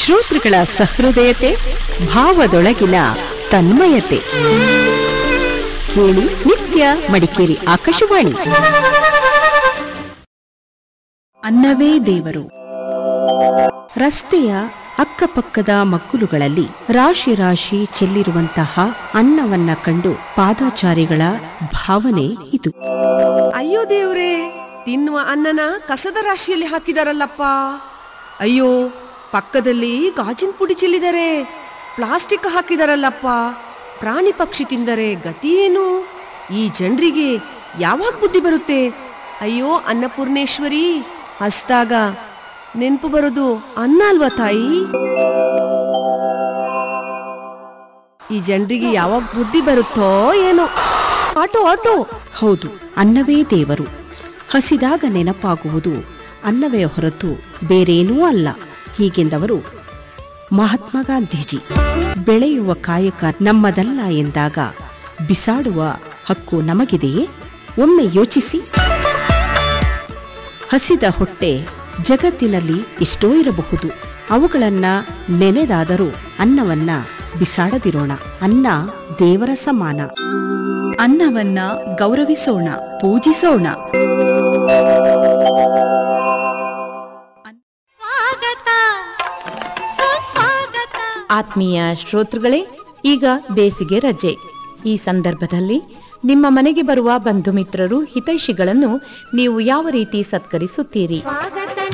ಶ್ರೋತೃಗಳ ಸಹೃದಯತೆ ಭಾವದೊಳಗಿನ ತನ್ಮಯತೆ ಕೇಳಿ ನಿತ್ಯ ಮಡಿಕೇರಿ ಆಕಾಶವಾಣಿ ಅನ್ನವೇ ದೇವರು ರಸ್ತೆಯ ಅಕ್ಕಪಕ್ಕದ ಮಗ್ಗುಲುಗಳಲ್ಲಿ ರಾಶಿ ರಾಶಿ ಚೆಲ್ಲಿರುವಂತಹ ಅನ್ನವನ್ನ ಕಂಡು ಪಾದಾಚಾರಿಗಳ ಭಾವನೆ ಇದು ಅಯ್ಯೋ ದೇವ್ರೇ ತಿನ್ನುವ ಅನ್ನನ ಕಸದ ರಾಶಿಯಲ್ಲಿ ಹಾಕಿದಾರಲ್ಲಪ್ಪ ಅಯ್ಯೋ ಪಕ್ಕದಲ್ಲಿ ಗಾಜಿನ ಪುಡಿ ಚೆಲ್ಲಿದ್ದಾರೆ ಪ್ಲಾಸ್ಟಿಕ್ ಹಾಕಿದಾರಲ್ಲಪ್ಪ ಪ್ರಾಣಿ ಪಕ್ಷಿ ತಿಂದರೆ ಗತಿ ಏನು ಈ ಜನರಿಗೆ ಯಾವಾಗ ಬುದ್ಧಿ ಬರುತ್ತೆ ಅಯ್ಯೋ ಅನ್ನಪೂರ್ಣೇಶ್ವರಿ ಹಸ್ದಾಗ ನೆನ್ಪು ಬರೋದು ಅನ್ನ ಅಲ್ವಾ ತಾಯಿ ಈ ಜನರಿಗೆ ಯಾವಾಗ ಬುದ್ಧಿ ಬರುತ್ತೋ ಏನೋ ಆಟೋ ಆಟೋ ಹೌದು ಅನ್ನವೇ ದೇವರು ಹಸಿದಾಗ ನೆನಪಾಗುವುದು ಅನ್ನವೇ ಹೊರತು ಬೇರೇನೂ ಅಲ್ಲ ಹೀಗೆಂದವರು ಮಹಾತ್ಮ ಗಾಂಧೀಜಿ ಬೆಳೆಯುವ ಕಾಯಕ ನಮ್ಮದಲ್ಲ ಎಂದಾಗ ಬಿಸಾಡುವ ಹಕ್ಕು ನಮಗಿದೆಯೇ ಒಮ್ಮೆ ಯೋಚಿಸಿ ಹಸಿದ ಹೊಟ್ಟೆ ಜಗತ್ತಿನಲ್ಲಿ ಎಷ್ಟೋ ಇರಬಹುದು ಅವುಗಳನ್ನ ನೆನೆದಾದರೂ ಅನ್ನವನ್ನ ಬಿಸಾಡದಿರೋಣ ಅನ್ನ ದೇವರ ಸಮಾನ ಅನ್ನವನ್ನ ಗೌರವಿಸೋಣ ಪೂಜಿಸೋಣ ಆತ್ಮೀಯ ಶ್ರೋತೃಗಳೇ ಈಗ ಬೇಸಿಗೆ ರಜೆ ಈ ಸಂದರ್ಭದಲ್ಲಿ ನಿಮ್ಮ ಮನೆಗೆ ಬರುವ ಬಂಧು ಮಿತ್ರರು ಹಿತೈಷಿಗಳನ್ನು ನೀವು ಯಾವ ರೀತಿ ಸತ್ಕರಿಸುತ್ತೀರಿ ಸ್ವಾಗತ